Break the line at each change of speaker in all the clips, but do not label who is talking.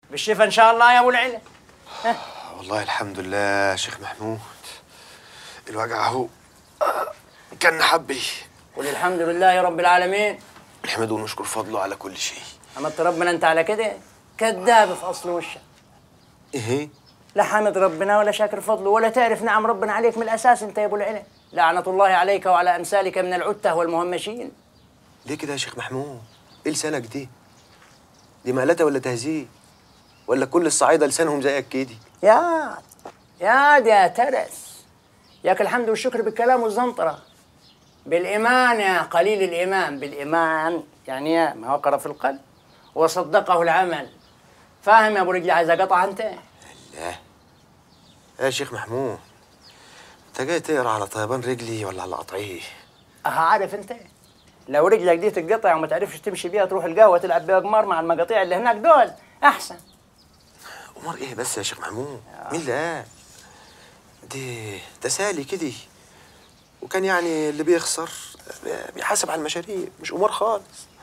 بالشفا ان شاء الله يا ابو العلا
والله الحمد لله يا شيخ محمود الوجع اهو كان حبي
قل الحمد لله رب العالمين
نحمده ونشكر فضله على كل شيء
حمدت ربنا انت على كده كذاب في اصل وشك
ايه
لا حامد ربنا ولا شاكر فضله ولا تعرف نعم ربنا عليك من الاساس انت يا ابو العلا لعنه الله عليك وعلى امثالك من العته والمهمشين
ليه كده يا شيخ محمود ايه لسانك دي دي مقلته ولا تهزيق ولا كل الصعايده لسانهم زيك كده
يا يا دي يا ترس ياك الحمد والشكر بالكلام والزنطرة بالإيمان يا قليل الإيمان بالإيمان يعني يا ما وقر في القلب وصدقه العمل فاهم يا أبو رجلي عايز أقطع أنت
لا يا شيخ محمود انت جاي تقرا على طيبان رجلي ولا على قطعيه
أها عارف أنت لو رجلك دي تتقطع وما تعرفش تمشي بيها تروح القهوة تلعب بيها قمار مع المقاطيع اللي هناك دول أحسن
امال ايه بس يا شيخ محمود مين اللي قال دي تسالي كده وكان يعني اللي بيخسر بيحاسب على المشاريب مش امور خالص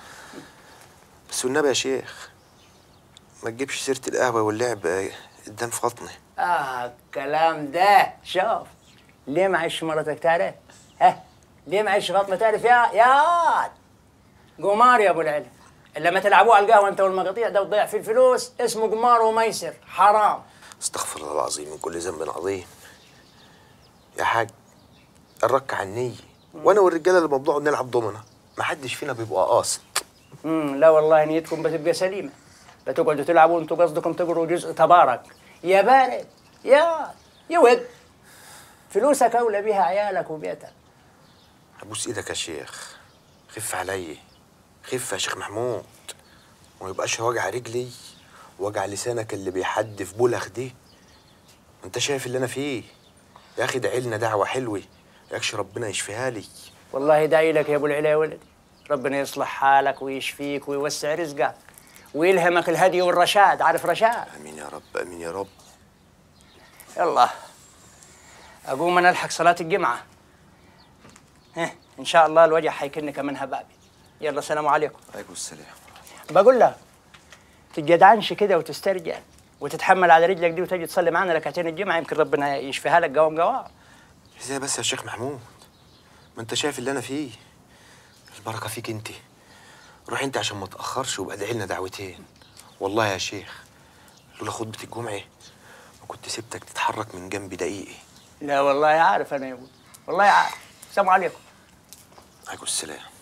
بس والنبي يا شيخ ما تجيبش سيره القهوه واللعب قدام فاطمه
آه الكلام ده شوف ليه معيش مرتك تعرف؟ ها ليه معيش فاطمة تعرف يا يا قمار يا ابو العلم لما تلعبوه على القهوة انت والمقاطيع ده وتضيع فيه الفلوس اسمه قمار وميسر حرام
استغفر الله العظيم من كل ذنب عظيم يا حاج الرك على النية وانا والرجاله اللي مبدوع نلعب دومنا ما حدش فينا بيبقى قاصد
امم لا والله نيتكم بتبقى سليمة بتقعدوا تلعبوا انتوا قصدكم تقروا جزء تبارك يا بارد يا يا ود فلوسك اولى بيها عيالك وبيتك
ابوس ايدك يا شيخ خف عليا خف يا شيخ محمود وما يبقاش وجع رجلي وجع لسانك اللي بيحدف بولخ دي انت شايف اللي انا فيه يا اخي ادعي لنا دعوه حلوه يكش ربنا يشفيها لي
والله داعي لك يا ابو العلا يا ولدي ربنا يصلح حالك ويشفيك ويوسع رزقك ويلهمك الهدي والرشاد عارف رشاد
امين يا رب امين يا رب
يلا اقوم انا الحق صلاه الجمعه ها ان شاء الله الوجع حيكن كمان هبابي يلا السلام عليكم
عليكم السلام
بقول لك تتجدعنش كده وتسترجع وتتحمل على رجلك دي وتجي تصلي معانا ركعتين الجمعه يمكن ربنا يشفيها لك قوام قوام
ازاي بس يا شيخ محمود ما انت شايف اللي انا فيه البركه فيك انت روح انت عشان ما تاخرش وابقى ادعي لنا دعوتين والله يا شيخ لولا خطبه الجمعه ما كنت سبتك تتحرك من جنبي دقيقه
لا والله عارف انا يا ابوي والله عارف السلام عليكم
عليكم السلام